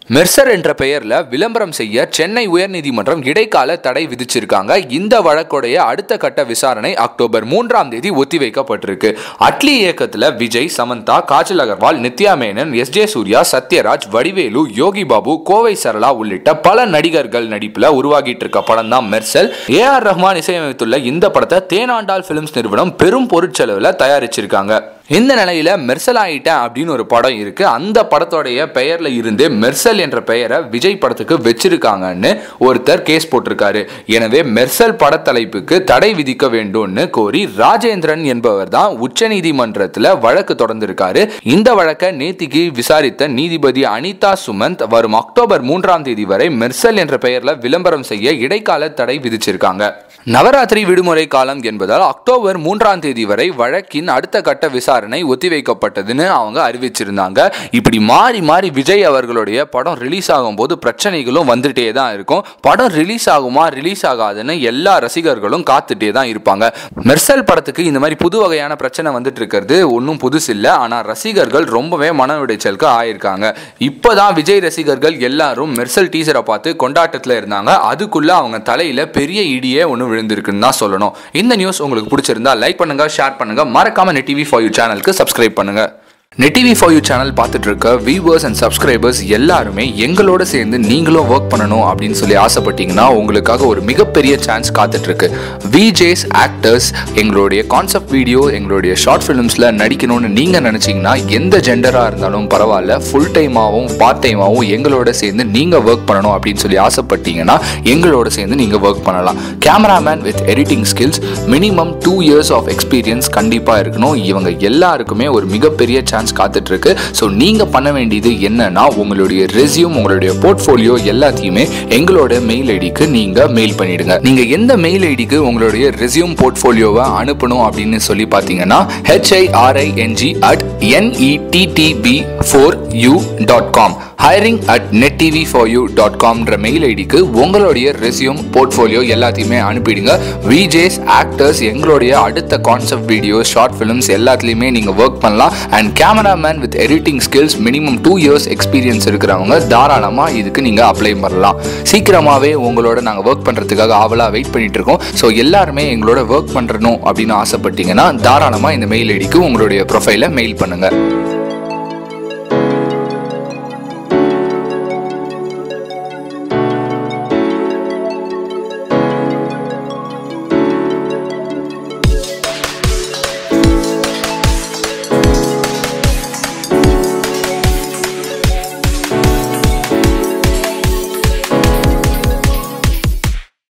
Mercer என்ற பெயர்ல விளம்பரம் செய்ய சென்னை உயர்நீதிமன்றம் இடைக்கால தடை விதிச்சிருக்காங்க இந்த வழக்குடைய அடுத்த கட்ட விசாரணை அக்டோபர் மூன்றாம் தேதி ஒத்திவைக்கப்பட்டிருக்கு அட்லி இயக்கத்துல விஜய் சமந்தா காஜல் அகர்வால் நித்யா மேனன் எஸ் ஜே சூர்யா சத்யராஜ் வடிவேலு யோகி பாபு கோவை சரளா உள்ளிட்ட பல நடிகர்கள் நடிப்புல உருவாகிட்டு இருக்க படம் தான் மெர்சல் ஏ ஆர் ரஹ்மான் இசையமைத்துள்ள இந்த படத்தை தேனாண்டால் பிலிம்ஸ் நிறுவனம் பெரும் பொருட்செலவுல தயாரிச்சிருக்காங்க இந்த நிலையில மெர்சல் ஆயிட்டேன் அப்படின்னு ஒரு படம் இருக்கு அந்த படத்தோடைய பெயர்ல இருந்து மெர்சல் என்ற பெயரை விஜய் படத்துக்கு வச்சிருக்காங்கன்னு ஒருத்தர் கேஸ் போட்டிருக்காரு எனவே மெர்சல் படத்தலைப்புக்கு தடை விதிக்க வேண்டும்னு கோரி ராஜேந்திரன் என்பவர் தான் உச்சநீதிமன்றத்தில் வழக்கு தொடர்ந்திருக்காரு இந்த வழக்கை நேத்திக்கு விசாரித்த நீதிபதி அனிதா சுமந்த் வரும் அக்டோபர் மூன்றாம் தேதி வரை மெர்சல் என்ற பெயர்ல விளம்பரம் செய்ய இடைக்கால தடை விதிச்சிருக்காங்க நவராத்திரி விடுமுறை காலம் என்பதால் அக்டோபர் மூன்றாம் தேதி வரை வழக்கின் அடுத்த கட்ட விசாரணை ஒத்திவைக்கப்பட்டதுன்னு அவங்க அறிவிச்சிருந்தாங்க இப்படி மாறி மாறி விஜய் அவர்களுடைய படம் ரிலீஸ் ஆகும்போது பிரச்சனைகளும் வந்துட்டே தான் இருக்கும் படம் ரிலீஸ் ஆகுமா ரிலீஸ் ஆகாதுன்னு எல்லா ரசிகர்களும் காத்துட்டே தான் இருப்பாங்க மெர்சல் படத்துக்கு இந்த மாதிரி புது வகையான பிரச்சனை வந்துட்டு இருக்கிறது ஒன்றும் புதுசு இல்லை ஆனால் ரசிகர்கள் ரொம்பவே மன உடைச்சலுக்கு ஆயிருக்காங்க இப்போதான் விஜய் ரசிகர்கள் எல்லாரும் மெர்சல் டீசரை பார்த்து கொண்டாட்டத்தில் இருந்தாங்க அதுக்குள்ள அவங்க தலையில பெரிய இடியே ஒன்று விழுந்திருக்குன்னு தான் சொல்லணும் இந்த நியூஸ் உங்களுக்கு பிடிச்சிருந்தா லைக் பண்ணுங்க ஷேர் பண்ணுங்க மறக்காம நெட் டிவி ஃபார் யூ சேனலுக்கு சப்ஸ்கிரைப் பண்ணுங்க net TV for you channel பார்த்துட்டு இருக்க வியூவர்ஸ் அண்ட் சப்ஸ்கிரைபர்ஸ் எல்லாருமே எங்களோட சேர்ந்து நீங்களும் ஒர்க் பண்ணணும் அப்படின்னு சொல்லி ஆசைப்பட்டீங்கன்னா உங்களுக்காக ஒரு மிகப்பெரிய சான்ஸ் காத்துட்டு இருக்கு விஜேஸ் ஆக்டர்ஸ் எங்களுடைய கான்செப்ட் வீடியோ எங்களுடைய ஷார்ட் ஃபிலிம்ஸில் நடிக்கணும்னு நீங்கள் நினச்சிங்கன்னா எந்த ஜெண்டராக இருந்தாலும் பரவாயில்ல ஃபுல் டைமாகவும் பார்ட் டைமாகவும் எங்களோட சேர்ந்து நீங்கள் ஒர்க் பண்ணணும் அப்படின்னு சொல்லி ஆசைப்பட்டீங்கன்னா எங்களோட சேர்ந்து நீங்கள் ஒர்க் பண்ணலாம் cameraman with editing skills minimum two years of experience கண்டிப்பாக இருக்கணும் இவங்க எல்லாருக்குமே ஒரு மிகப்பெரிய சான்ஸ் காத்துட்டு இருக்கு ஸோ நீங்கள் பண்ண வேண்டியது என்னன்னா உங்களுடைய ரெசியூம் உங்களுடைய போர்ட்ஃபோலியோ எல்லாத்தையுமே எங்களோட மெயில் ஐடிக்கு நீங்கள் மெயில் பண்ணிடுங்க நீங்கள் எந்த மெயில் ஐடிக்கு உங்களுடைய ரெசியூம் போர்ட்ஃபோலியோவை அனுப்பணும் அப்படின்னு சொல்லி பார்த்தீங்கன்னா H I R I N G at N E T T B four you dot com hiring at net TV for you dot காம்ன்ற மெயில் ஐடிக்கு உங்களுடைய ரெசியூம் போர்ட்ஃபோலியோ எல்லாத்தையுமே அனுப்பிடுங்க விஜேஸ் ஆக்டர்ஸ் எங்களுடைய அடுத்த கான்செப்ட் வீடியோ ஷார்ட் ஃபிலிம்ஸ் எல்லாத்துலேயுமே நீங்கள் ஒர்க் பண்ணலாம் and cameraman with editing skills minimum two years experience இருக்கிறவங்க தாராளமாக இதுக்கு நீங்கள் அப்ளை பண்ணலாம் சீக்கிரமாகவே உங்களோட நாங்கள் ஒர்க் பண்ணுறதுக்காக ஆவலாக வெயிட் பண்ணிட்டு இருக்கோம் ஸோ எல்லாருமே எங்களோட ஒர்க் பண்ணுறணும் அப்படின்னு ஆசைப்பட்டீங்கன்னா தாராளமாக இந்த மெயில் ஐடிக்கு உங்களுடைய ப்ரொஃபைலை மெயில் பண்ணுங்கள்